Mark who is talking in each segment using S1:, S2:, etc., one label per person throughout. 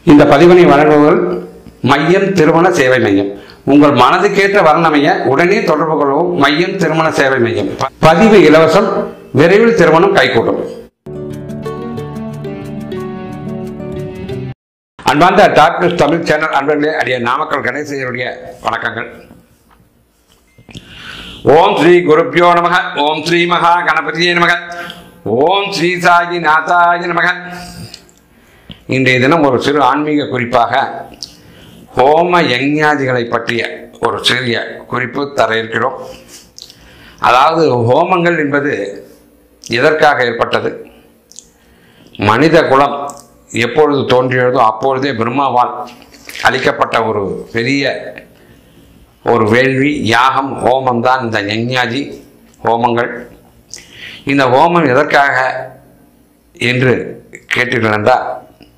S1: இந்த பதிவினை வழங்குபவர்கள் மையம் திருமண சேவை மையம் உங்கள் மனதுக்கேற்ற வர்ணமைய உடனே தொடர்பு கொள்ளவும் மையம் திருமண சேவை மையம் ப- பதிவு இலவசம் விரைவில் திருமணம் கைகூடும் அன்பார்ந்த டாக்டர் தமிழ் சேனல் அன்பர்களே அடிய நாமக்கல் கணேசையருடைய வணக்கங்கள் ஓம் ஸ்ரீ குருப்பியோ நமக ஓம் ஸ்ரீ மகா கணபதியே நமக ஓம் ஸ்ரீ சாயி நாதாய நமக இன்றைய தினம் ஒரு சிறு ஆன்மீக குறிப்பாக ஹோம யஞ்ஞாதிகளை பற்றிய ஒரு சிறிய குறிப்பு தர இருக்கிறோம் அதாவது ஹோமங்கள் என்பது எதற்காக ஏற்பட்டது மனித குலம் எப்பொழுது தோன்றியதோ அப்பொழுதே பிரம்மாவால் அளிக்கப்பட்ட ஒரு பெரிய ஒரு வேள்வி யாகம் ஹோமம் தான் இந்த யஞ்ஞாதி ஹோமங்கள் இந்த ஹோமம் எதற்காக என்று கேட்டீர்கள் என்றால்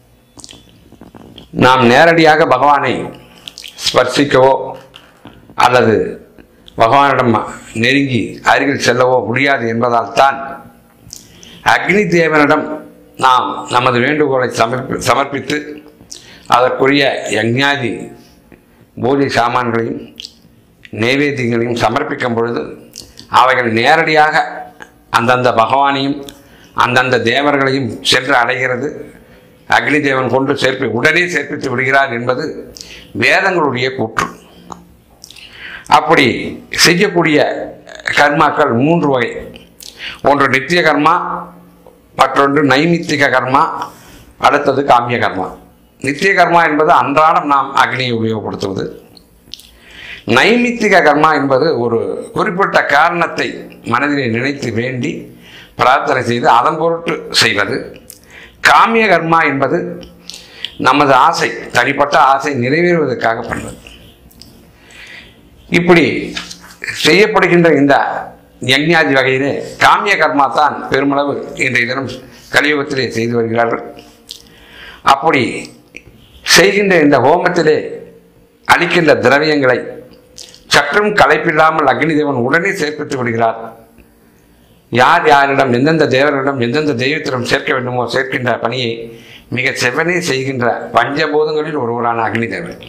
S1: நாம் நேரடியாக பகவானை ஸ்பர்சிக்கவோ அல்லது பகவானிடம் நெருங்கி அருகில் செல்லவோ முடியாது என்பதால் தான் அக்னி தேவனிடம் நாம் நமது வேண்டுகோளை சமர்ப்பி சமர்ப்பித்து அதற்குரிய யஞ்ஞாதி பூஜை சாமான்களையும் நைவேத்தியங்களையும் சமர்ப்பிக்கும் பொழுது அவைகள் நேரடியாக அந்தந்த பகவானையும் அந்தந்த தேவர்களையும் சென்று அடைகிறது அக்னி தேவன் கொண்டு சேர்ப்பி உடனே சேர்ப்பித்து விடுகிறார் என்பது வேதங்களுடைய கூற்று அப்படி செய்யக்கூடிய கர்மாக்கள் மூன்று வகை ஒன்று நித்திய கர்மா மற்றொன்று நைமித்திக கர்மா அடுத்தது காமிய கர்மா நித்திய கர்மா என்பது அன்றாடம் நாம் அக்னியை உபயோகப்படுத்துவது நைமித்திக கர்மா என்பது ஒரு குறிப்பிட்ட காரணத்தை மனதிலே நினைத்து வேண்டி பிரார்த்தனை செய்து அதன் பொருட்டு செய்வது காமிய கர்மா என்பது நமது ஆசை தனிப்பட்ட ஆசை நிறைவேறுவதற்காக பண்ணுவது இப்படி செய்யப்படுகின்ற இந்த யஞ்ஞாதி வகையிலே காமிய கர்மா தான் பெருமளவு இன்றைய தினம் கலியுகத்திலே செய்து வருகிறார்கள் அப்படி செய்கின்ற இந்த ஹோமத்திலே அளிக்கின்ற திரவியங்களை சற்றும் களைப்பில்லாமல் அக்னி தேவன் உடனே சேர்ப்பித்து விடுகிறார் யார் யாரிடம் எந்தெந்த தேவர்களிடம் எந்தெந்த தெய்வத்திடம் சேர்க்க வேண்டுமோ சேர்க்கின்ற பணியை மிக செவ்வனே செய்கின்ற பஞ்சபூதங்களில் ஒருவரான அக்னி தேவன்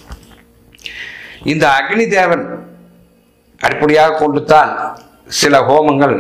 S1: இந்த அக்னி தேவன் அடிப்படையாக கொண்டுத்தான் சில ஹோமங்கள்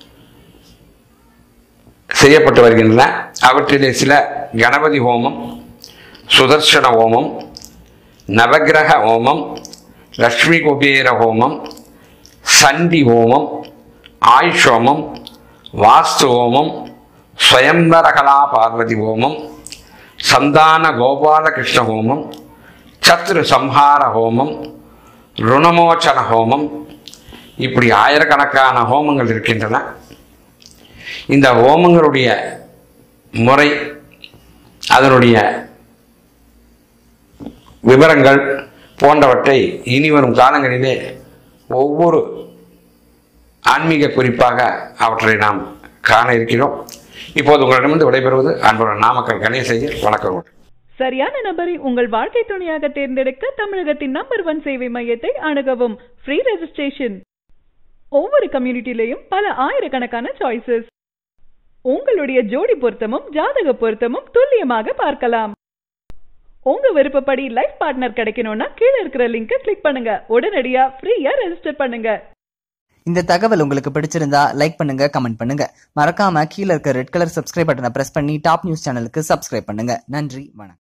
S1: செய்யப்பட்டு வருகின்றன அவற்றிலே சில கணபதி ஹோமம் சுதர்சன ஹோமம் நவக்கிரக ஹோமம் லக்ஷ்மி குபேர ஹோமம் சண்டி ஹோமம் ஆயுஷ் ஹோமம் வாஸ்து ஹோமம் ஸ்வயம்பரகலா பார்வதி ஹோமம் சந்தான கோபாலகிருஷ்ண ஹோமம் சத்ரு சம்ஹார ஹோமம் ருணமோச்சன ஹோமம் இப்படி ஆயிரக்கணக்கான ஹோமங்கள் இருக்கின்றன இந்த ஹோமங்களுடைய முறை அதனுடைய விவரங்கள் போன்றவற்றை இனி வரும் காலங்களிலே ஒவ்வொரு ஆன்மீக குறிப்பாக அவற்றை நாம் காண இருக்கிறோம் இப்போது உங்களிடமிருந்து விடைபெறுவது அன்புடன் நாமக்கல் கணேசையர் வணக்கம்
S2: சரியான நபரை உங்கள் வாழ்க்கை துணையாக தேர்ந்தெடுக்க தமிழகத்தின் நம்பர் ஒன் சேவை மையத்தை அணுகவும் ஃப்ரீ ரெஜிஸ்ட்ரேஷன் ஒவ்வொரு கம்யூனிட்டிலையும் பல ஆயிரக்கணக்கான சாய்ஸஸ் உங்களுடைய ஜோடி பொருத்தமும் ஜாதக பொருத்தமும் துல்லியமாக பார்க்கலாம் உங்க விருப்பப்படி லைஃப் பார்ட்னர் கிடைக்கணும்னா கீழே இருக்கிற லிங்கை கிளிக் பண்ணுங்க உடனடியா ஃப்ரீயா ரெஜிஸ்டர் பண்ணுங்க
S3: இந்த தகவல் உங்களுக்கு பிடிச்சிருந்தா லைக் பண்ணுங்க கமெண்ட் பண்ணுங்க மறக்காம கீழே இருக்க ரெட் கலர் சப்ஸ்கிரைப் பட்டனை பிரஸ் பண்ணி டாப் நியூஸ் சேனலுக்கு சப்ஸ்கிரைப் பண்ணுங்க நன்றி வணக்கம்